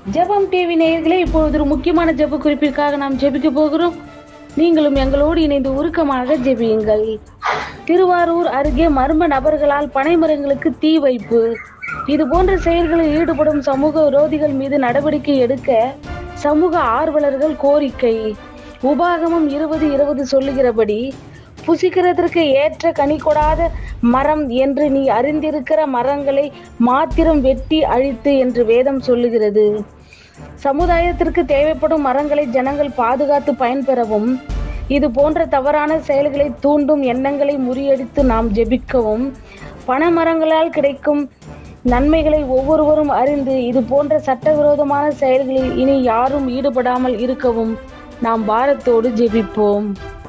ஜெபம் டிவி நேயர்களே இப்பொழுது ஒரு முக்கியமான ஜெப குறிப்பிற்காக நாம் ஜெபிக்க போகிறோம் நீங்களும் எங்களோடு இணைந்து உருக்கமாக ஜெபியுங்கள் திருவாரூர் அருகே மர்ம நபர்களால் பனைமரங்களுக்கு தீ வைப்பு இது போன்ற செயல்களில் ஈடுபடும் சமூக விரோதிகள் மீது நடவடிக்கை எடுக்க சமூக ஆர்வலர்கள் கோரிக்கை உபாகமம் இருபது இருபது சொல்லுகிறபடி புசிக்கிறதற்கு ஏற்ற கனி கொடாத மரம் என்று நீ அறிந்திருக்கிற மரங்களை மாத்திரம் வெட்டி அழித்து என்று வேதம் சொல்லுகிறது சமுதாயத்திற்கு தேவைப்படும் மரங்களை ஜனங்கள் பாதுகாத்து பயன்பெறவும் இது போன்ற தவறான செயல்களை தூண்டும் எண்ணங்களை முறியடித்து நாம் ஜெபிக்கவும் பனைமரங்களால் கிடைக்கும் நன்மைகளை ஒவ்வொருவரும் அறிந்து இது போன்ற சட்டவிரோதமான செயல்களில் இனி யாரும் ஈடுபடாமல் இருக்கவும் நாம் பாரத்தோடு ஜெபிப்போம்